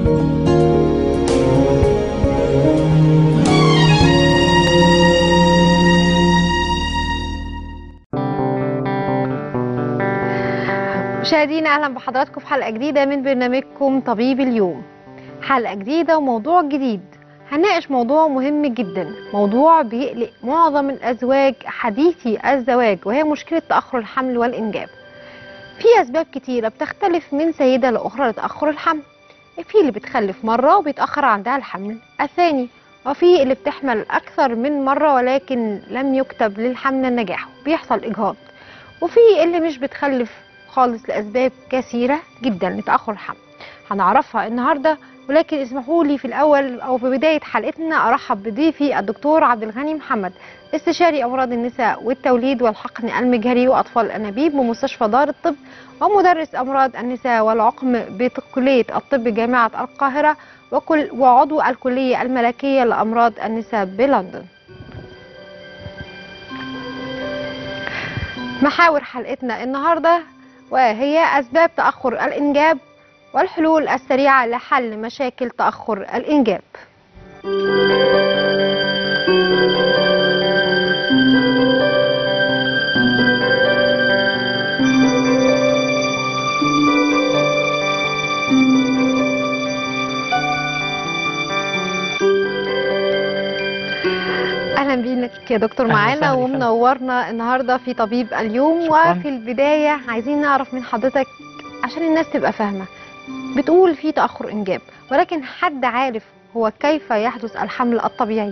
مشاهدينا اهلا بحضراتكم في حلقه جديده من برنامجكم طبيب اليوم حلقه جديده وموضوع جديد هنناقش موضوع مهم جدا موضوع بيقلق معظم الازواج حديثي الزواج وهي مشكله تاخر الحمل والانجاب في اسباب كتيره بتختلف من سيده لاخرى لتاخر الحمل في اللي بتخلف مره وبيتاخر عندها الحمل الثاني وفي اللي بتحمل اكثر من مره ولكن لم يكتب للحمل النجاح بيحصل اجهاض وفي اللي مش بتخلف خالص لاسباب كثيره جدا لتاخر الحمل هنعرفها النهارده ولكن اسمحوا لي في الاول او في بدايه حلقتنا ارحب بضيفي الدكتور عبد الغني محمد استشاري امراض النساء والتوليد والحقن المجهري واطفال الانابيب بمستشفى دار الطب ومدرس امراض النساء والعقم بكليه الطب جامعه القاهره وكل وعضو الكليه الملكيه لامراض النساء بلندن محاور حلقتنا النهارده وهي أسباب تأخر الإنجاب والحلول السريعة لحل مشاكل تأخر الإنجاب اهلا بيك يا دكتور أهلا معانا وسهلا بك. ومنورنا النهارده في طبيب اليوم شكراً. وفي البدايه عايزين نعرف من حضرتك عشان الناس تبقى فاهمه بتقول في تاخر انجاب ولكن حد عارف هو كيف يحدث الحمل الطبيعي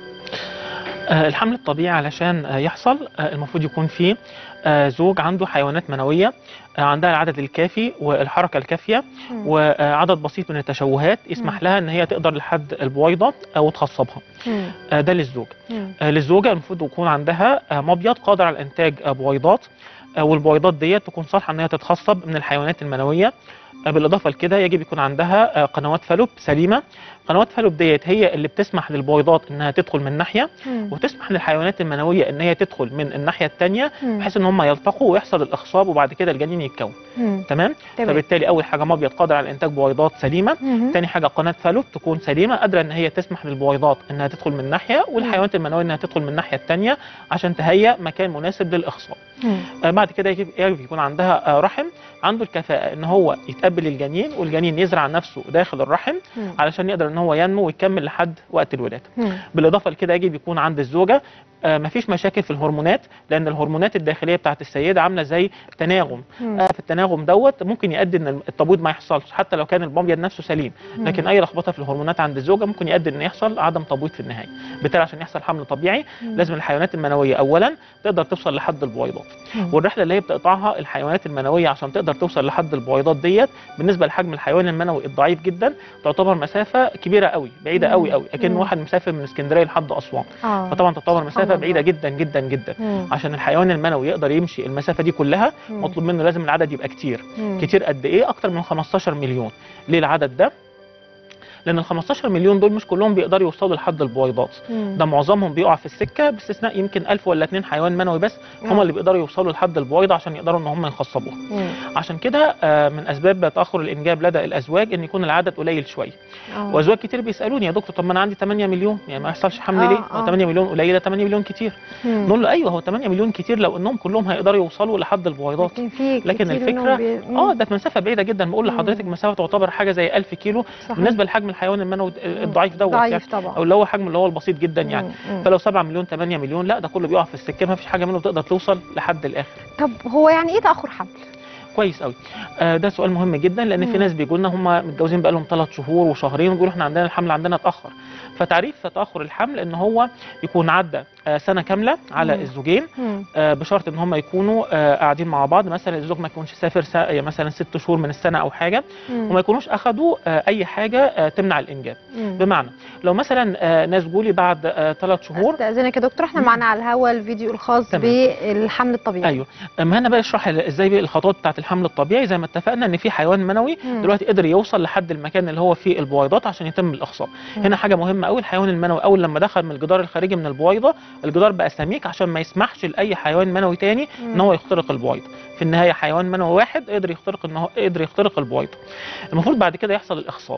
آه، الحمل الطبيعي علشان آه، يحصل آه، المفروض يكون فيه آه، زوج عنده حيوانات منوية آه، عندها العدد الكافي والحركة الكافية مم. وعدد بسيط من التشوهات يسمح لها ان هي تقدر لحد البويضة آه، وتخصبها مم. آه، ده للزوج مم. آه، للزوجة المفروض يكون عندها آه، مبيض قادر على انتاج آه، بويضات آه، والبويضات ديت تكون صالحة ان هي تتخصب من الحيوانات المنوية آه، بالاضافة لكده يجب يكون عندها آه، قنوات فالوب سليمة قنوات فالوب ديت هي اللي بتسمح للبويضات انها تدخل من ناحية مم. وتسمح للحيوانات المنويه ان هي تدخل من الناحيه الثانيه مم. بحيث ان هم يلتقوا ويحصل الاخصاب وبعد كده الجنين يتكون مم. تمام تمام فبالتالي اول حاجه مبيض قادر على انتاج بويضات سليمه مم. تاني حاجه قناه فالوب تكون سليمه قادره ان هي تسمح للبويضات انها تدخل من ناحيه والحيوانات المنويه انها تدخل من الناحيه الثانيه عشان تهيئ مكان مناسب للاخصاب مم. آه بعد كده يجب يجب يكون عندها آه رحم عنده الكفاءه ان هو يتقبل الجنين والجنين يزرع نفسه داخل الرحم مم. علشان يقدر ان هو ينمو ويكمل لحد وقت الولاده مم. بالاضافه لكده يجب يكون عند الزوجه آه، مفيش مشاكل في الهرمونات لان الهرمونات الداخليه بتاعت السيده عامله زي تناغم مم. آه، في التناغم دوت ممكن يؤدي ان التبويض ما يحصلش حتى لو كان المبيض نفسه سليم لكن اي لخبطه في الهرمونات عند الزوجه ممكن يؤدي ان يحصل عدم تبويض في النهايه بالتالي عشان يحصل حمل طبيعي مم. لازم الحيوانات المنويه اولا تقدر توصل لحد البويضات مم. والرحله اللي هي بتقطعها الحيوانات المنويه عشان تقدر توصل لحد البويضات ديت بالنسبه لحجم الحيوان المنوي الضعيف جدا تعتبر مسافه كبيره قوي بعيده مم. قوي قوي اكن مم. واحد مسافر من اسكندريه لحد اسوان آه. فطبعا تعتبر مسافه الله. بعيده جدا جدا جدا مم. عشان الحيوان المنوي يقدر يمشي المسافه دي كلها مم. مطلوب منه لازم العدد يبقى كتير مم. كتير قد ايه اكتر من 15 مليون ليه العدد ده لان ال 15 مليون دول مش كلهم بيقدروا يوصلوا لحد البويضات مم. ده معظمهم بيقع في السكه باستثناء يمكن 1000 ولا 2 حيوان منوي بس هم آه. اللي بيقدروا يوصلوا لحد البويضه عشان يقدروا ان هم يخصبوها مم. عشان كده آه، من اسباب تاخر الانجاب لدى الازواج ان يكون العدد قليل شويه آه. وازواج كتير بيسالوني يا دكتور طب ما انا عندي 8 مليون يعني ما يحصلش حمل آه، ليه؟ آه. هو 8 مليون قليله 8 مليون كتير مم. نقول له ايوه هو 8 مليون كتير لو انهم كلهم هيقدروا يوصلوا لحد البويضات لكن في لكن كتير الفكرة- منهم بي... مم. اه ده مسافه بعيده جدا بقول مم. لحضرتك مسافه تعتبر حاجه زي 1000 كيلو صحيح. بالنسبه لحجم الحيوان المنوي الضعيف دوت يعني ضعيف طبعا او اللي هو حجم اللي هو البسيط جدا يعني مم. مم. فلو 7 مليون 8 مليون لا ده كله بيقع في السكه ما فيش حاجه منه تقدر توصل لحد الاخر طب هو يعني ايه تاخر حمل كويس قوي آه ده سؤال مهم جدا لان في مم. ناس بيجوا لنا هم متجوزين بقالهم ثلاث شهور وشهرين ويقولوا احنا عندنا الحمل عندنا اتاخر فتعريف تاخر الحمل ان هو يكون عدى آه سنه كامله على مم. الزوجين مم. آه بشرط ان هم يكونوا آه قاعدين مع بعض مثلا الزوج ما يكونش سافر سا- يعني مثلا ست شهور من السنه او حاجه مم. وما يكونوش اخذوا آه اي حاجه آه تمنع الانجاب مم. بمعنى لو مثلا آه ناس جولي بعد ثلاث شهور استاذنك يا دكتور احنا مم. معانا على الهوا الفيديو الخاص تمام. بالحمل الطبيعي ايوه اما هنا بقى اشرح ازاي بقى الخطوات بتاعه الحمل الطبيعي زي ما اتفقنا ان في حيوان منوي مم. دلوقتي قدر يوصل لحد المكان اللي هو فيه البويضات عشان يتم الاخصاب مم. هنا حاجه مهمه قوي الحيوان المنوي اول لما دخل من الجدار الخارجي من البويضه الجدار بقى سميك عشان ما يسمحش لاي حيوان منوي تاني ان مم. هو يخترق البويضه في النهايه حيوان منوي واحد قدر يخترق ان هو قدر يخترق البويضه المفروض بعد كده يحصل الاخصاب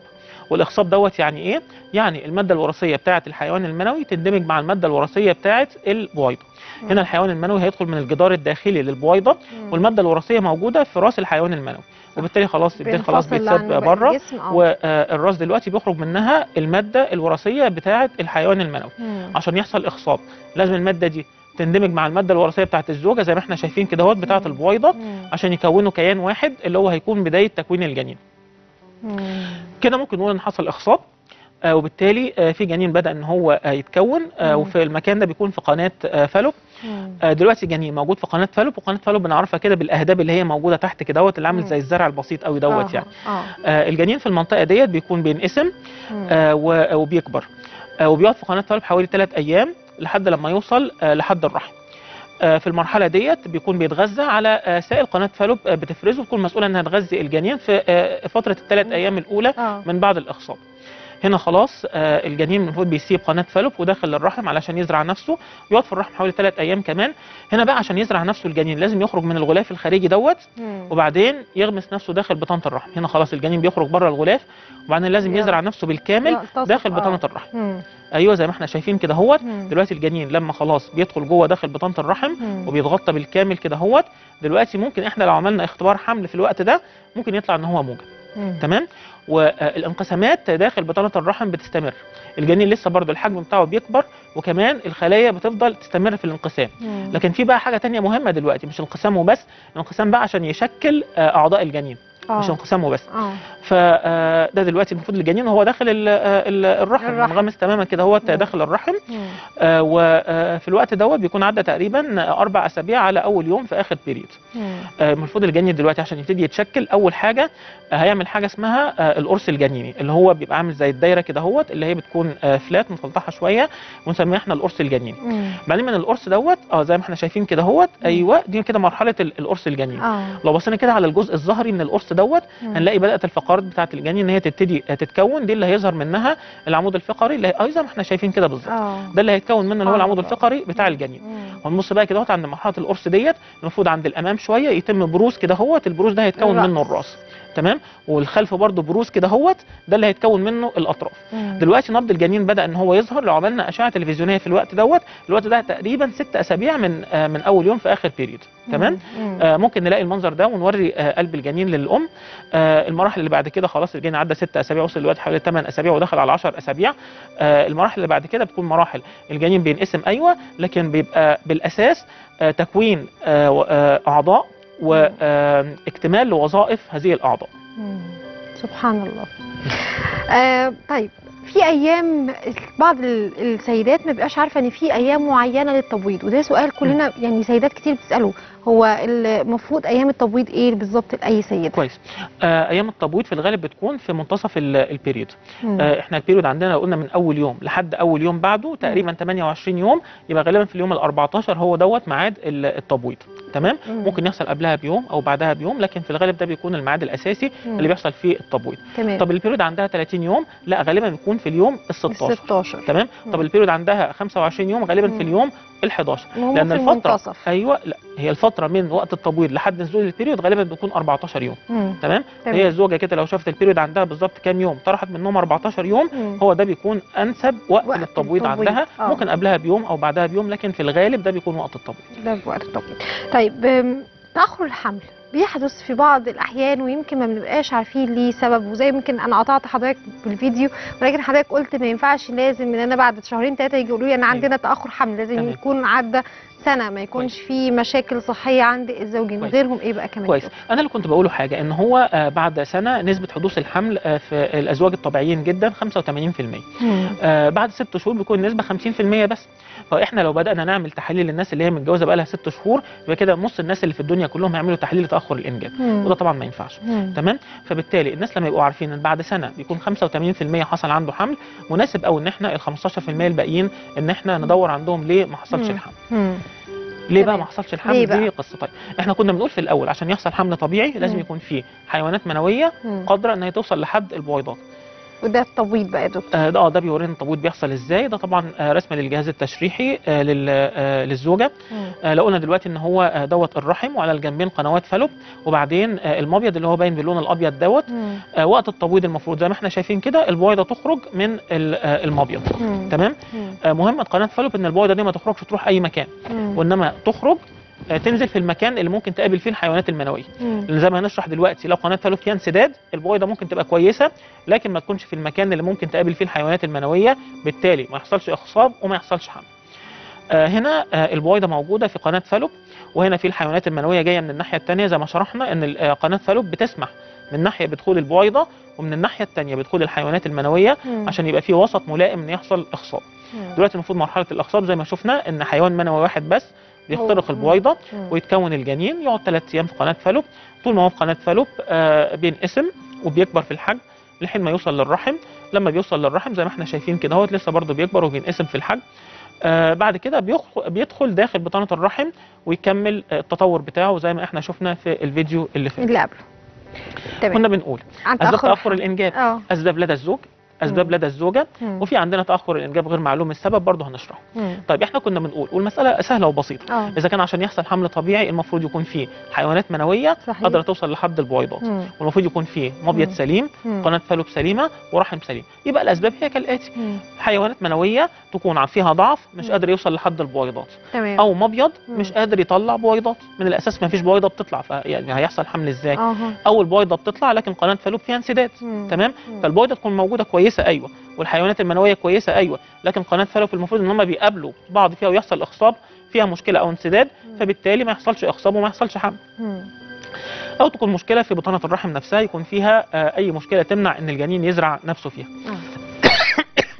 والاخصاب دوت يعني ايه يعني الماده الوراثيه بتاعه الحيوان المنوي تندمج مع الماده الوراثيه بتاعه البويضه هنا الحيوان المنوي هيدخل من الجدار الداخلي للبويضه مم. والماده الوراثيه موجوده في راس الحيوان المنوي وبالتالي خلاص يبتدي خلاص بينفصل عن بيتساب باقي بره الجسم، آه. والراس دلوقتي بيخرج منها الماده الوراثيه بتاعه الحيوان المنوي مم. عشان يحصل اخصاب لازم الماده دي تندمج مع الماده الوراثيه بتاعه الزوجه زي ما احنا شايفين كده اهوت بتاعه مم. البويضه مم. عشان يكونوا كيان واحد اللي هو هيكون بدايه تكوين الجنين مم. كده ممكن نقول ان حصل اخصاب آه وبالتالي آه في جنين بدا ان هو آه يتكون آه مم. وفي المكان ده بيكون في قناه آه فالوب مم. آه دلوقتي الجنين موجود في قناه فالوب وقناه فالوب بنعرفها كده بالاهداب اللي هي موجوده تحت كده دوت اللي عامل مم. زي الزرع البسيط قوي دوت آه، يعني اه آه الجنين في المنطقه ديت بيكون بينقسم مم. آه و- وبيكبر آه وبيقعد في قناه فالوب حوالي 3 ايام لحد لما يوصل آه لحد الرحم آه في المرحله ديت بيكون بيتغذى على آه سائل قناه فالوب آه بتفرزه بتكون مسؤوله انها تغذي الجنين في آه فتره الثلاث ايام الاولى اه من بعد الاخصاب هنا خلاص آه الجنين المفروض بيسيب قناه فالوب وداخل الرحم علشان يزرع نفسه يقعد في الرحم حوالي ثلاث ايام كمان هنا بقى عشان يزرع نفسه الجنين لازم يخرج من الغلاف الخارجي دوت مم. وبعدين يغمس نفسه داخل بطانه الرحم هنا خلاص الجنين بيخرج بره الغلاف وبعدين لازم يا- يزرع نفسه بالكامل يلتصق، داخل آه. بطانه الرحم مم. ايوه زي ما احنا شايفين كده اهوت مم. دلوقتي الجنين لما خلاص بيدخل جوه داخل بطانه الرحم مم. وبيتغطى بالكامل كده اهوت دلوقتي ممكن احنا لو عملنا اختبار حمل في الوقت ده ممكن يطلع ان هو موجب مم. تمام والانقسامات داخل بطانه الرحم بتستمر الجنين لسه برضه الحجم بتاعه بيكبر وكمان الخلايا بتفضل تستمر في الانقسام مم. لكن في بقى حاجه تانية مهمه دلوقتي مش انقسام وبس الانقسام بقى عشان يشكل آه، اعضاء الجنين آه. مش انقسام وبس اه فده دلوقتي المفروض الجنين وهو داخل ال- آه، ال- الرحم الرحم. منغمس تماما كده هو مم. داخل الرحم مم. آه، وفي الوقت دوت بيكون عدى تقريبا اربع اسابيع على اول يوم في اخر بيريد مم. آه، المفروض الجنين دلوقتي عشان يبتدي يتشكل اول حاجه آه، هيعمل حاجه اسمها آه، القرص الجنيني اللي هو بيبقى عامل زي الدايره كده اهوت اللي هي بتكون آه، فلات مفلطحه شويه ونسميها احنا القرص الجنيني مم. بعدين من القرص دوت اه زي ما احنا شايفين كده اهوت ايوه دي كده مرحله ال- القرص الجنيني اه لو بصينا كده على الجزء الظهري من القرص دوت مم. هنلاقي بدات الفقرات بتاعه الجنين ان هي تبتدي آه، تتكون دي اللي هيظهر منها العمود الفقري اللي هي اه زي ما احنا شايفين كده بالظبط اه ده اللي هيتكون منه اللي هو آه. العمود الفقري بتاع الجنين مم. ونبص بقى كده اهوت عند مرحله القرص ديت المفروض عند الامام شويه يتم بروز كده اهوت البروز ده هيتكون الرأس. منه الراس تمام والخلف برضه بروز كده اهوت ده اللي هيتكون منه الاطراف مم. دلوقتي نبض الجنين بدا ان هو يظهر لو عملنا اشعه تلفزيونيه في الوقت دوت الوقت ده تقريبا ست اسابيع من آه من اول يوم في اخر بيريد تمام مم. آه ممكن نلاقي المنظر ده ونوري آه قلب الجنين للام آه المراحل اللي بعد كده خلاص الجنين عدى ست اسابيع وصل دلوقتي حوالي 8 اسابيع ودخل على 10 اسابيع آه المراحل اللي بعد كده بتكون مراحل الجنين بينقسم ايوه لكن بيبقى بالاساس آه تكوين آه و- آه اعضاء واكتمال لوظائف هذه الاعضاء مم. سبحان الله آه طيب في ايام بعض ال- السيدات ما بيبقاش عارفه ان في ايام معينه للتبويض وده سؤال كلنا يعني سيدات كتير بتساله هو المفروض ايام التبويض ايه بالظبط لاي سيده كويس آه ايام التبويض في الغالب بتكون في منتصف ال- البيريود مم. آه احنا البيريود عندنا لو قلنا من اول يوم لحد اول يوم بعده تقريبا 28 يوم يبقى غالبا في اليوم ال 14 هو دوت ميعاد ال- التبويض تمام مم. ممكن يحصل قبلها بيوم او بعدها بيوم لكن في الغالب ده بيكون الميعاد الاساسي مم. اللي بيحصل فيه التبويض تمام طب البيريود عندها 30 يوم لا غالبا بيكون في اليوم ال 16 16 تمام مم. طب البيريود عندها 25 يوم غالبا مم. في اليوم ال 11 اللي هم لان في الفتره المنتصف ايوه لا هي الفتره من وقت التبويض لحد نزول البيريود غالبا بتكون 14 يوم مم. تمام تمام. هي الزوجه كده لو شافت البيريود عندها بالظبط كام يوم طرحت منهم 14 يوم مم. هو ده بيكون انسب وقت, وقت للتبويض التبويض. عندها آه. ممكن قبلها بيوم او بعدها بيوم لكن في الغالب ده بيكون وقت التبويض ده في وقت التبويض طيب أم، تاخر الحمل بيحدث في بعض الاحيان ويمكن ما بنبقاش عارفين ليه سبب وزي يمكن انا قطعت حضرتك بالفيديو ولكن حضرتك قلت ما ينفعش لازم ان انا بعد شهرين ثلاثه يجي يقولوا لي انا عندنا تاخر حمل لازم تمام. يكون عدى سنه ما يكونش في مشاكل صحيه عند الزوجين كويس. غيرهم ايه بقى كمان كويس انا اللي كنت بقوله حاجه ان هو آه، بعد سنه نسبه حدوث الحمل آه، في الازواج الطبيعيين جدا 85% مم. آه، بعد ست شهور بيكون النسبه 50% بس فاحنا لو بدانا نعمل تحاليل للناس اللي هي متجوزه بقى لها ست شهور يبقى كده نص الناس اللي في الدنيا كلهم هيعملوا تحليل لتاخر الانجاب مم. وده طبعا ما ينفعش مم. تمام فبالتالي الناس لما يبقوا عارفين ان بعد سنه بيكون 85% حصل عنده حمل مناسب قوي ان احنا ال 15% الباقيين ان احنا ندور عندهم ليه ما حصلش مم. الحمل مم. ليه بقى تمام. ما حصلش ليه الحمل بقى؟ دي قصه طيب احنا كنا بنقول في الاول عشان يحصل حمل طبيعي لازم مم. يكون فيه حيوانات منويه مم. قادره ان هي توصل لحد البويضات وده التبويض بقى يا دكتور آه، ده اه ده بيورينا التبويض بيحصل ازاي ده طبعا آه، رسمه للجهاز التشريحي آه، لل- آه، للزوجه مم. آه، لو قلنا دلوقتي ان هو آه، دوت الرحم وعلى الجنبين قنوات فالوب وبعدين آه، المبيض اللي هو باين باللون الابيض دوت مم. آه، وقت التبويض المفروض زي ما احنا شايفين كده البويضه تخرج من ال- آه، المبيض مم. تمام مم. آه، مهمه قناه فالوب ان البويضه دي ما تخرجش تروح اي مكان مم. وانما تخرج آه، تنزل في المكان اللي ممكن تقابل فيه الحيوانات المنويه مم. لان زي ما هنشرح دلوقتي لو قناه فالوب فيها انسداد البويضه ممكن تبقى كويسه لكن ما تكونش في المكان اللي ممكن تقابل فيه الحيوانات المنويه بالتالي ما يحصلش اخصاب وما يحصلش حمل آه، هنا آه، البويضه موجوده في قناه فالوب وهنا في الحيوانات المنويه جايه من الناحيه الثانيه زي ما شرحنا ان ال- آه، قناه فالوب بتسمح من ناحيه بدخول البويضه ومن الناحيه الثانيه بدخول الحيوانات المنويه مم. عشان يبقى في وسط ملائم ان يحصل اخصاب مم. دلوقتي المفروض مرحله الاخصاب زي ما شفنا ان حيوان منوي واحد بس بيخترق هو- البويضه مم. ويتكون الجنين يقعد ثلاث ايام في قناه فالوب طول ما هو في قناه فالوب آه بينقسم وبيكبر في الحجم لحين ما يوصل للرحم لما بيوصل للرحم زي ما احنا شايفين كده هو لسه برضه بيكبر وبينقسم في الحجم آه بعد كده بيخ- بيدخل داخل بطانه الرحم ويكمل آه، التطور بتاعه زي ما احنا شفنا في الفيديو اللي فات اللي قبله كنا تمام بنقول عن اسباب تاخر تاخر الانجاب اه اسباب لدى الزوج اسباب مم. لدى الزوجه مم. وفي عندنا تاخر الانجاب غير معلوم السبب برضه هنشرحه مم. طيب احنا كنا بنقول والمساله سهله وبسيطه اه اذا كان عشان يحصل حمل طبيعي المفروض يكون فيه حيوانات منويه صحيح قادره توصل لحد البويضات مم. والمفروض يكون فيه مبيض مم. سليم مم. قناه فالوب سليمه ورحم سليم يبقى الاسباب هي كالاتي مم. حيوانات منويه تكون فيها ضعف مش مم. قادر يوصل لحد البويضات تمام او مبيض مم. مش قادر يطلع بويضات من الاساس ما فيش بويضه بتطلع فيعني هيحصل حمل ازاي اها او البويضه بتطلع لكن قناه فالوب فيها انسداد مم. تمام مم. فالبويضه تكون موجوده كويسه ايوه والحيوانات المنويه كويسه ايوه لكن قناه فالوب المفروض ان هم بيقابلوا بعض فيها ويحصل اخصاب فيها مشكله او انسداد مم. فبالتالي ما يحصلش اخصاب وما يحصلش حمل مم. او تكون مشكله في بطانه الرحم نفسها يكون فيها آه، اي مشكله تمنع ان الجنين يزرع نفسه فيها آه.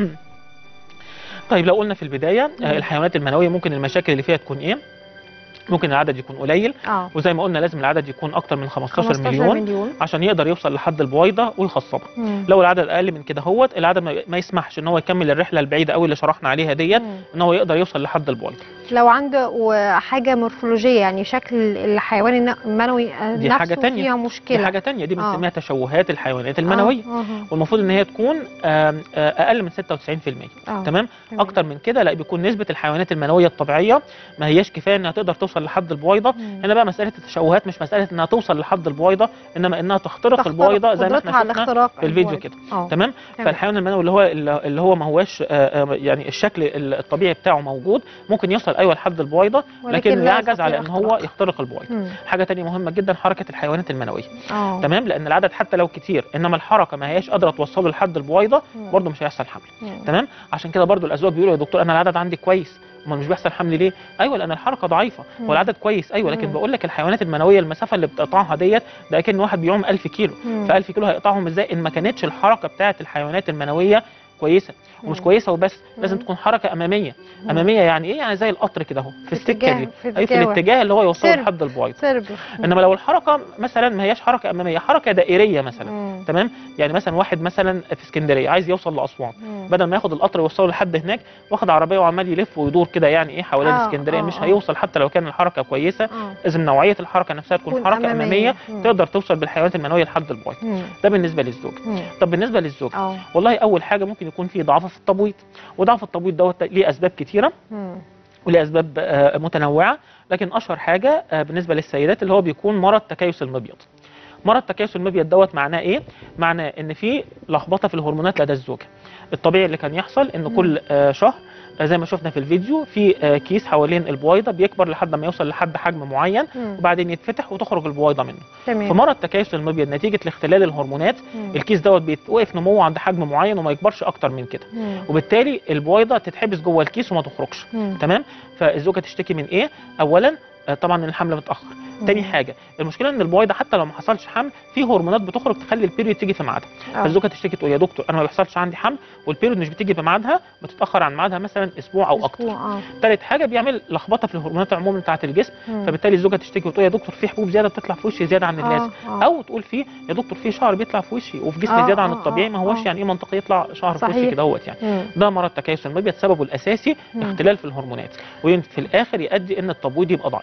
طيب لو قلنا في البدايه مم. آه، الحيوانات المنويه ممكن المشاكل اللي فيها تكون ايه ممكن العدد يكون قليل اه وزي ما قلنا لازم العدد يكون اكتر من 15, 15 مليون مليون عشان يقدر يوصل لحد البويضه ويخصبها مم. لو العدد اقل من كده هوت العدد ما- ما يسمحش ان هو يكمل الرحله البعيده قوي اللي شرحنا عليها ديت مم. ان هو يقدر يوصل لحد البويضه لو عنده و- حاجه مورفولوجيه يعني شكل الحيوان الن- المنوي آه، دي نفسه حاجة تانية. فيها دي مشكله حاجه تانية دي آه. بنسميها تشوهات الحيوانات المنويه آه. آه. والمفروض ان هي تكون آم، آه، اقل من 96% آه. تمام تمام. اكتر من كده لا بيكون نسبه الحيوانات المنويه الطبيعيه ما هياش كفايه انها تقدر توصل لحد البويضه مم. هنا بقى مساله التشوهات مش مساله انها توصل لحد البويضه انما انها تخترق, تخترق البويضه زي ما قدرتها احنا على شفنا اختراق في الفيديو البويضة. كده اه تمام تمام. فالحيوان المنوي اللي هو اللي هو ما هوش آه، آه، يعني الشكل الطبيعي بتاعه موجود ممكن يوصل ايوه لحد البويضه لكن لا يعجز على ان يستطيع هو اختراق. يخترق البويضه مم. حاجه تانية مهمه جدا حركه الحيوانات المنويه اه تمام لان العدد حتى لو كتير انما الحركه ما هياش قادره توصله لحد البويضه مم. برضه مش هيحصل حمل مم. تمام عشان كده برضو الازواج بيقولوا يا دكتور انا العدد عندي كويس امال مش بيحصل حمل ليه ايوه لان الحركه ضعيفه مم. هو العدد كويس ايوه لكن مم. بقول لك الحيوانات المنويه المسافه اللي بتقطعها ديت ده كان واحد بيعوم 1000 كيلو مم. ف 1000 كيلو هيقطعهم ازاي ان ما كانتش الحركه بتاعه الحيوانات المنويه كويسه ومش مم. كويسه وبس لازم مم. تكون حركه اماميه مم. اماميه يعني ايه يعني زي القطر كده اهو في السكه اتجاه- دي في اي في اتجاه الاتجاه اللي هو يوصله سرب. لحد البويضه سرب انما لو الحركه مثلا ما هياش حركه اماميه حركه دائريه مثلا مم. تمام يعني مثلا واحد مثلا في اسكندريه عايز يوصل لاسوان مم. بدل ما ياخد القطر يوصله لحد هناك واخد عربيه وعمال يلف ويدور كده يعني ايه حوالين آه، اسكندريه آه، مش آه. هيوصل حتى لو كان الحركه كويسه اه لازم نوعيه الحركه نفسها تكون تكون حركه اماميه مم. تقدر توصل بالحيوانات المنويه لحد البويضه مم. ده بالنسبه للزوج مم. طب بالنسبه للزوج اه والله اول حاجه ممكن يكون في ضعف في التبويض وضعف التبويض دوت ليه اسباب كتيره مم. وليه اسباب آه، متنوعه لكن اشهر حاجه آه، بالنسبه للسيدات اللي هو بيكون مرض تكيس المبيض مرض تكيس المبيض دوت معناه ايه معناه ان في لخبطه في الهرمونات لدى الزوجه الطبيعي اللي كان يحصل ان مم. كل آه، شهر آه، زي ما شفنا في الفيديو في آه، كيس حوالين البويضه بيكبر لحد ما يوصل لحد حجم معين مم. وبعدين يتفتح وتخرج البويضه منه تمام فمرض تكيس المبيض نتيجه لاختلال الهرمونات مم. الكيس دوت بيتوقف نموه عند حجم معين وما يكبرش اكتر من كده مم. وبالتالي البويضه تتحبس جوه الكيس وما تخرجش مم. تمام فالزوجه تشتكي من ايه اولا آه، طبعا ان الحمل متاخر تاني مم. حاجه المشكله ان البويضه حتى لو ما حصلش حمل في هرمونات بتخرج تخلي البيريود تيجي في ميعادها آه. فالزوجه تشتكي تقول يا دكتور انا ما بيحصلش عندي حمل والبيريود مش بتيجي في ميعادها بتتاخر عن ميعادها مثلا اسبوع او اكتر أسبوع، اه تالت حاجه بيعمل لخبطه في الهرمونات عموما بتاعه الجسم مم. فبالتالي الزوجه تشتكي وتقول يا دكتور في حبوب زياده بتطلع في وشي زياده عن اللازم آه. آه. او تقول في يا دكتور في شعر بيطلع في وشي وفي جسمي آه، زياده عن آه، الطبيعي ما هوش آه. يعني ايه منطقي يطلع شعر في وشي صحيح. كده اهوت يعني مم. ده مرض تكيس المبيض سببه الاساسي مم. اختلال في الهرمونات وفي الاخر يؤدي ان التبويض يبقى ضعيف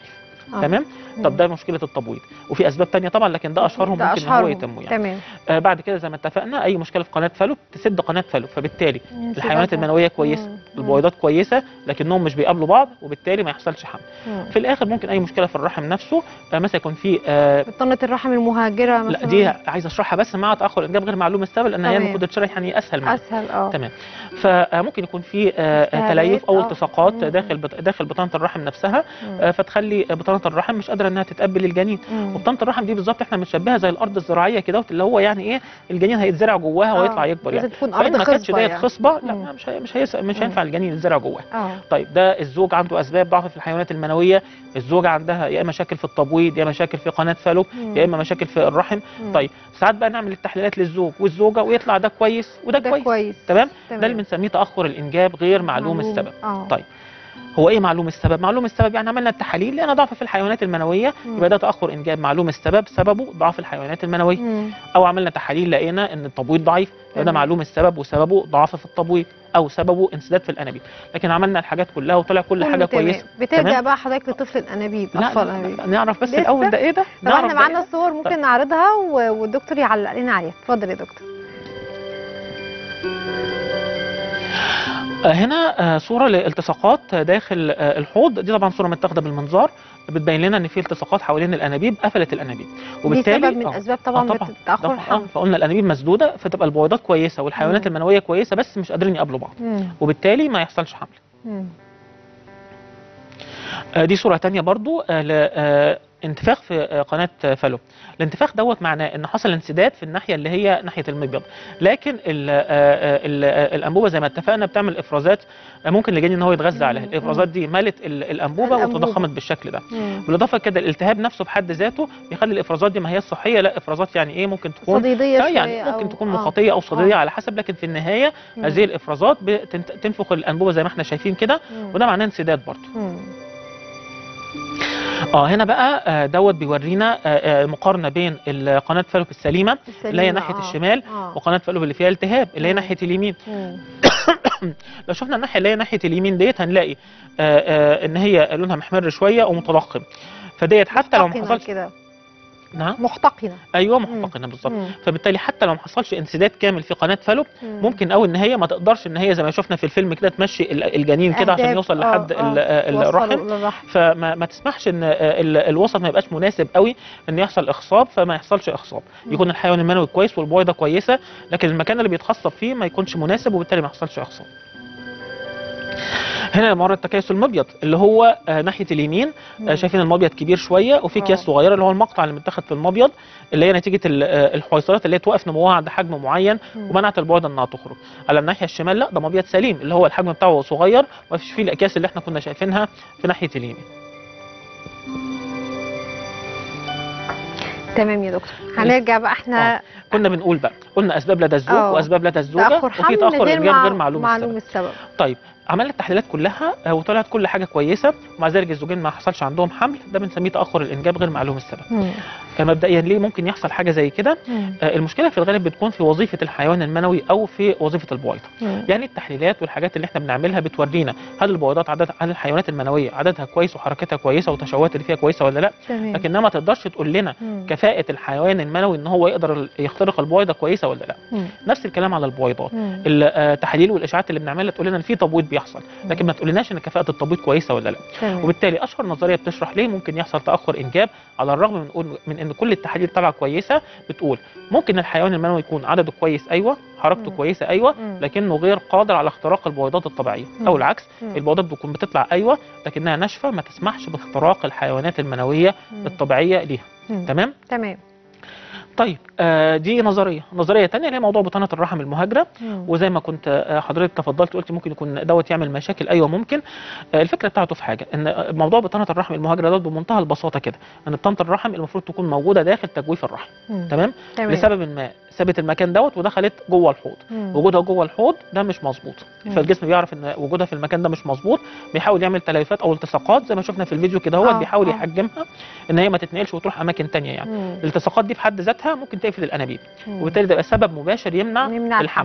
آه. تمام طب ده مشكله التبويض وفي اسباب تانية طبعا لكن ده اشهرهم ده ممكن ان هو أشهرهم. يتم يعني تمام آه بعد كده زي ما اتفقنا اي مشكله في قناه فالوب تسد قناه فالوب فبالتالي الحيوانات المنويه كويسه مم. البويضات كويسه لكنهم مش بيقابلوا بعض وبالتالي ما يحصلش حمل مم. في الاخر ممكن اي مشكله في الرحم نفسه آه مثلا يكون في آه بطانه الرحم المهاجره مثلا لا دي عايز اشرحها بس مع تاخر الانجاب غير معلوم السبب لان هي تمام. المفروض تشرح يعني اسهل منها اسهل اه تمام فممكن يكون في آه، التهابات، تليف او آه. التصاقات مم. داخل بط- داخل بطانه الرحم نفسها مم. آه، فتخلي بطانه الرحم مش قادره انها تتقبل الجنين مم. وبطانه الرحم دي بالظبط احنا بنشبهها زي الارض الزراعيه كده اللي هو يعني ايه الجنين هيتزرع جواها آه. ويطلع يكبر لازم يعني تكون فان ارض ما كانتش خصبه ديت يعني. خصبه لا مم. مش هي مش هيس- مش مم. هينفع الجنين يتزرع جواها اه طيب ده الزوج عنده اسباب ضعف في الحيوانات المنويه الزوجه عندها يا اما مشاكل في التبويض يا اما مشاكل في قناه فالوب مم. يا اما مشاكل في الرحم مم. طيب ساعات بقى نعمل التحليلات للزوج والزوجه ويطلع ده كويس وده ده كويس كويس تمام تمام. ده اللي بنسميه تاخر الانجاب غير معلوم, السبب اه طيب. هو ايه معلوم السبب معلوم السبب يعني عملنا التحاليل لقينا ضعف في الحيوانات المنويه مم. يبقى ده تاخر انجاب معلوم السبب سببه ضعف الحيوانات المنويه مم. او عملنا تحاليل لقينا ان التبويض ضعيف يبقى ده تمام. معلوم السبب وسببه ضعف في التبويض او سببه انسداد في الانابيب لكن عملنا الحاجات كلها وطلع كل كله حاجه تمام. كويسه بترجع تمام؟ بقى حضرتك لطفل الانابيب لا, اطفال لا, الانابيب لا نعرف بس لسه؟ الاول ده ايه ده طب احنا نعرف ده معانا إيه ده؟ الصور ممكن طيب. نعرضها و- والدكتور يعلق لنا عليها اتفضل يا دكتور آه، هنا آه، صوره لالتصاقات داخل آه، الحوض دي طبعا صوره متاخده بالمنظار بتبين لنا ان في التصاقات حوالين الانابيب قفلت الانابيب دي سبب من آه، اسباب طبعا, آه، طبعاً. تاخر طبعاً، الحمل آه، فقلنا الانابيب مسدوده فتبقى البويضات كويسه والحيوانات مم. المنويه كويسه بس مش قادرين يقابلوا بعض مم. وبالتالي ما يحصلش حمل مم. آه، دي صوره تانية برضو آه، ل- آه، انتفاخ في آه، قناه آه، فالو الانتفاخ دوت معناه ان حصل انسداد في الناحيه اللي هي ناحيه المبيض لكن ال- آه، آه، ال- آه، الانبوبه زي ما اتفقنا بتعمل افرازات آه، ممكن الجنين ان هو يتغذى عليها مم. الافرازات دي مالت ال- الانبوبه الأنبوبة. وتضخمت بالشكل ده مم. بالاضافه كده الالتهاب نفسه بحد ذاته بيخلي الافرازات دي ما هي الصحيه لا افرازات يعني ايه ممكن تكون صديديه آه، شويه يعني ممكن أو- تكون آه. مخاطيه او صديديه آه. على حسب لكن في النهايه مم. هذه الافرازات بتنت- تنفخ الانبوبه زي ما احنا شايفين كده مم. وده معناه انسداد برضه مم. اه هنا بقى آه، دوت بيورينا آه، آه، مقارنه بين قناه فالوب السليمه اللي هي السليمة، ناحيه آه. الشمال آه. وقناه فالوب اللي فيها التهاب اللي هي مم. ناحيه اليمين مم. لو شفنا الناحيه اللي هي ناحيه اليمين ديت هنلاقي آه، آه، ان هي لونها محمر شويه ومتضخم فديت حتى لو ما محتقنة حصلش كده نعم محتقنه ايوه محتقنه بالظبط مم. فبالتالي حتى لو ما حصلش انسداد كامل في قناه فالوب مم. ممكن قوي ان هي ما تقدرش ان هي زي ما شفنا في الفيلم كده تمشي ال- الجنين كده عشان أهداف، يوصل آه، لحد آه. ال- آه، توصلوا الرحم للرحم فما ما تسمحش ان آه، ال- الوسط ما يبقاش مناسب قوي ان يحصل اخصاب فما يحصلش اخصاب مم. يكون الحيوان المنوي كويس والبويضه كويسه لكن المكان اللي بيتخصب فيه ما يكونش مناسب وبالتالي ما يحصلش اخصاب هنا مرة التكيس المبيض اللي هو آه ناحيه اليمين آه مم. شايفين المبيض كبير شويه وفي اكياس آه. صغيره اللي هو المقطع اللي متاخد في المبيض اللي هي نتيجه ال- آه، الحويصلات اللي هي توقف نموها عند حجم معين مم. ومنعت البويضه انها تخرج على الناحيه الشمال لا ده مبيض سليم اللي هو الحجم بتاعه صغير وما فيش فيه الاكياس اللي احنا كنا شايفينها في ناحيه اليمين تمام يا دكتور هنرجع بقى احنا كنا بنقول بقى قلنا اسباب لدى الزوج آه. واسباب لدى الزوجه تاخر وفي حمل تاخر غير, انجاب مع... غير معلوم, معلوم السبب السبب طيب عملنا التحليلات كلها آه، وطلعت كل حاجه كويسه ومع ذلك الزوجين ما حصلش عندهم حمل ده بنسميه تاخر الانجاب غير معلوم السبب مم. آه، مبدئيا ليه ممكن يحصل حاجه زي كده مم. آه، المشكله في الغالب بتكون في وظيفه الحيوان المنوي او في وظيفه البويضه مم. يعني التحليلات والحاجات اللي احنا بنعملها بتورينا هل البويضات عدد هل الحيوانات المنويه عددها كويس وحركتها كويسه وتشوهات اللي فيها كويسه ولا لا تمام لكنها ما تقدرش تقول لنا مم. كفاءه الحيوان المنوي ان هو يقدر يخترق البويضه كويسه ولا لا مم. نفس الكلام على البويضات مم. التحاليل والاشعاعات اللي بنعملها تقول لنا ان في تبويض بيحصل لكن ما تقولناش ان كفاءه التبويض كويسه ولا لا تمام وبالتالي اشهر نظريه بتشرح ليه ممكن يحصل تاخر انجاب على الرغم من نقول من ان كل التحاليل طالعه كويسه بتقول ممكن الحيوان المنوي يكون عدده كويس ايوه حركته مم. كويسه ايوه مم. لكنه غير قادر على اختراق البويضات الطبيعيه مم. او العكس مم. البويضات بتكون بتطلع ايوه لكنها ناشفه ما تسمحش باختراق الحيوانات المنويه مم. الطبيعيه ليها مم. تمام تمام طيب آه دي نظريه نظريه تانية اللي هي موضوع بطانه الرحم المهاجره مم. وزي ما كنت آه، حضرتك تفضلت قلت ممكن يكون دوت يعمل مشاكل ايوه ممكن آه، الفكره بتاعته في حاجه ان آه، موضوع بطانه الرحم المهاجره دوت بمنتهى البساطه كده ان بطانه الرحم المفروض تكون موجوده داخل تجويف الرحم مم. تمام تمام لسبب ما سابت المكان دوت ودخلت جوه الحوض مم. وجودها جوه الحوض ده مش مظبوط مم. فالجسم بيعرف ان وجودها في المكان ده مش مظبوط بيحاول يعمل تليفات او التصاقات زي ما شفنا في الفيديو كده هو آه، بيحاول آه. يحجمها ان هي ما تتنقلش وتروح اماكن تانية يعني مم. الالتصاقات دي في حد ذاتها ممكن تقفل الانابيب مم. وبالتالي ده يبقى سبب مباشر يمنع يمنع الحمل الحمل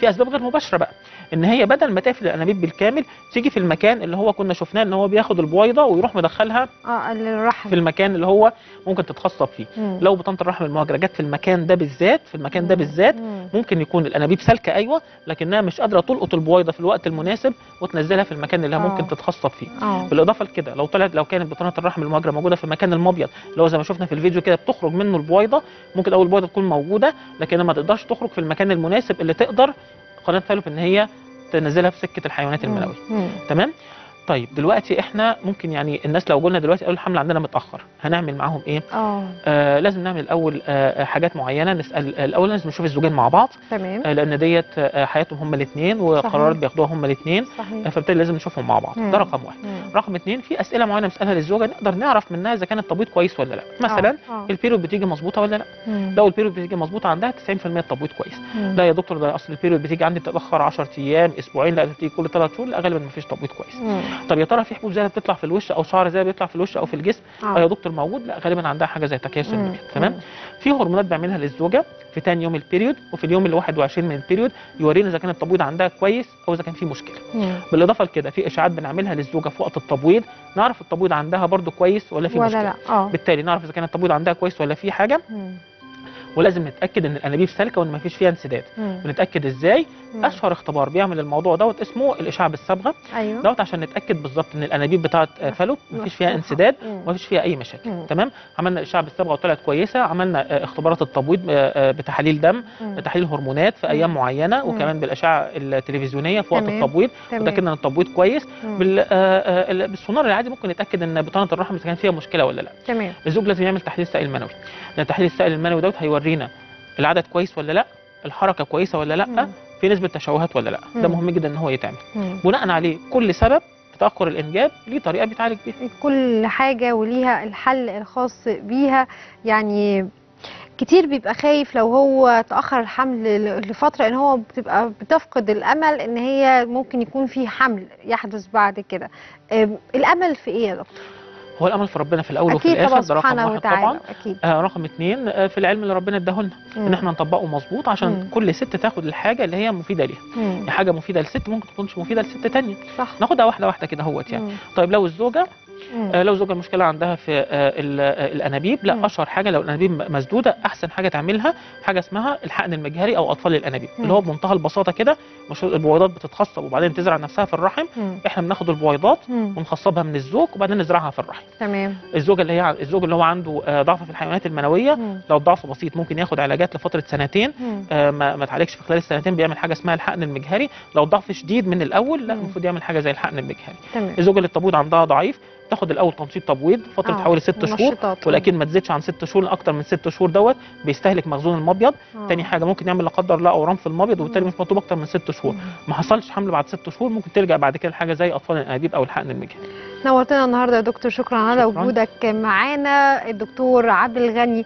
في اسباب غير مباشره بقى ان هي بدل ما تقفل الانابيب بالكامل تيجي في المكان اللي هو كنا شفناه ان هو بياخد البويضه ويروح مدخلها اه الرحم في المكان اللي هو ممكن تتخصب فيه مم. لو بطانه الرحم المهاجره جت في المكان ده بالذات في المكان ده مم. بالذات مم. ممكن يكون الانابيب سالكه ايوه لكنها مش قادره تلقط البويضه في الوقت المناسب وتنزلها في المكان اللي هي آه. ممكن تتخصب فيه اه بالاضافه لكده لو طلعت لو كانت بطانه الرحم المهاجره موجوده في المكان المبيض اللي هو زي ما شفنا في الفيديو كده بتخرج منه البويضه ممكن اول البويضه تكون موجوده لكنها ما تقدرش تخرج في المكان المناسب اللي تقدر قناه فالوب ان هي تنزلها في سكه الحيوانات المنويه مم. تمام طيب دلوقتي احنا ممكن يعني الناس لو قلنا دلوقتي قالوا الحمل عندنا متاخر هنعمل معاهم ايه اه آه لازم نعمل الاول آه حاجات معينه نسال الاول لازم نشوف الزوجين مع بعض تمام آه لان ديت آه حياتهم هم الاثنين وقرارات صحيح. بياخدوها هم الاثنين صحيح آه فبالتالي لازم نشوفهم مع بعض مم. ده رقم واحد مم. رقم اثنين في اسئله معينه نسالها للزوجه نقدر نعرف منها اذا كان التبويض كويس ولا لا مثلا آه. آه. البيريود بتيجي مظبوطه ولا لا مم. لو البيريود بتيجي مظبوطه عندها 90% التبويض كويس مم. لا يا دكتور ده اصل البيريود بتيجي عندي تتاخر 10 ايام اسبوعين لا بتيجي كل 3 شهور لا غالبا ما فيش تبويض كويس مم. طب يا ترى في حبوب زي بتطلع في الوش او شعر زي بيطلع في الوش او في الجسم اه يا دكتور موجود لا غالبا عندها حاجه زي تكيس مم. النبيض تمام مم. في هرمونات بعملها للزوجه في تاني يوم البيريود وفي اليوم ال 21 من البيريود يورينا اذا كان التبويض عندها كويس او اذا كان في مشكله مم. بالاضافه لكده في اشاعات بنعملها للزوجه في وقت التبويض نعرف التبويض عندها برضو كويس ولا في ولا مشكله لا اه بالتالي نعرف اذا كان التبويض عندها كويس ولا في حاجه مم. ولازم نتاكد ان الانابيب سالكه وان ما فيش فيها انسداد مم. بنتاكد ازاي مم. اشهر اختبار بيعمل الموضوع دوت اسمه الاشعه بالصبغه ايوه دوت عشان نتاكد بالظبط ان الانابيب بتاعه آه، فالوب مفيش فيها مفتوحة. انسداد مم. ومفيش فيها اي مشاكل مم. تمام عملنا اشعه بالصبغه وطلعت كويسه عملنا آه، اختبارات التبويض آه، آه، بتحاليل دم مم. تحليل هرمونات في ايام مم. معينه مم. وكمان بالاشعه التلفزيونيه في وقت تمام. التبويض تمام. وتاكدنا ان التبويض كويس مم. بال آه، آه، ال- بالسونار العادي ممكن نتاكد ان بطانه الرحم اذا كان فيها مشكله ولا لا تمام الزوج لازم يعمل تحليل سائل منوي لان تحليل السائل المنوي دوت هيورينا العدد كويس ولا لا الحركه كويسه ولا لا مم. في نسبه تشوهات ولا لا ده مم. مهم جدا ان هو يتعمل مم. بناء عليه كل سبب في تاخر الانجاب ليه طريقه بيتعالج بيها كل حاجة وليها الحل الخاص بيها يعني كتير بيبقى خايف لو هو تأخر الحمل ل- لفترة ان هو بتبقى بتفقد الأمل ان هي ممكن يكون في حمل يحدث بعد كده أم، الأمل في ايه يا دكتور؟ هو الامل في ربنا في الاول وفي أكيد الاخر طبعا ده رقم سبحانه واحد وتعالى طبعا أكيد آه رقم اتنين آه في العلم اللي ربنا اداه لنا ان مم. احنا نطبقه مظبوط عشان مم. كل ست تاخد الحاجه اللي هي مفيده ليها مم. يعني حاجه مفيده لست ممكن تكونش مفيده لست تانية صح ناخدها واحده واحده كده اهوت يعني مم. طيب لو الزوجه مم. آه لو زوجة المشكله عندها في آه ال- آه الانابيب لا مم. اشهر حاجه لو الانابيب م- مسدوده احسن حاجه تعملها حاجه اسمها الحقن المجهري او اطفال الانابيب مم. اللي هو بمنتهى البساطه كده مش البويضات بتتخصب وبعدين تزرع نفسها في الرحم مم. احنا بناخد البويضات مم. ونخصبها من الزوج وبعدين نزرعها في الرحم تمام الزوجه اللي هي الزوج اللي هو عنده آه، ضعف في الحيوانات المنويه مم. لو الضعف بسيط ممكن ياخد علاجات لفتره سنتين مم. آه، ما ما تعالجش في خلال السنتين بيعمل حاجه اسمها الحقن المجهري لو الضعف شديد من الاول لا مم. المفروض يعمل حاجه زي الحقن المجهري تمام الزوجه اللي التبويض عندها ضعيف تاخد الاول تنشيط تبويض فتره آه، حوالي ست شهور منشطات. ولكن ما تزيدش عن ست شهور لأن اكتر من ست شهور دوت بيستهلك مخزون المبيض آه. تاني حاجه ممكن يعمل لا قدر الله اورام في المبيض وبالتالي مم. مش مطلوب اكتر من ست شهور مم. ما حصلش حمل بعد ست شهور ممكن تلجا بعد كده لحاجه زي اطفال الانابيب او الحقن المجهري نورتنا النهارده يا دكتور شكرا على شكراً. وجودك معانا الدكتور عبد الغني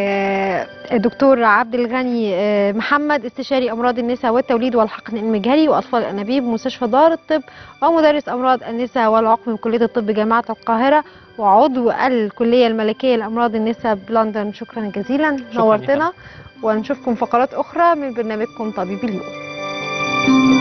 آه، الدكتور عبد الغني آه، محمد استشاري امراض النساء والتوليد والحقن المجهري واطفال الانابيب مستشفى دار الطب ومدرس امراض النساء والعقم بكليه الطب جامعه القاهره وعضو الكليه الملكيه لامراض النساء بلندن شكرا جزيلا شكراً يا نورتنا ونشوفكم فقرات اخرى من برنامجكم طبيب اليوم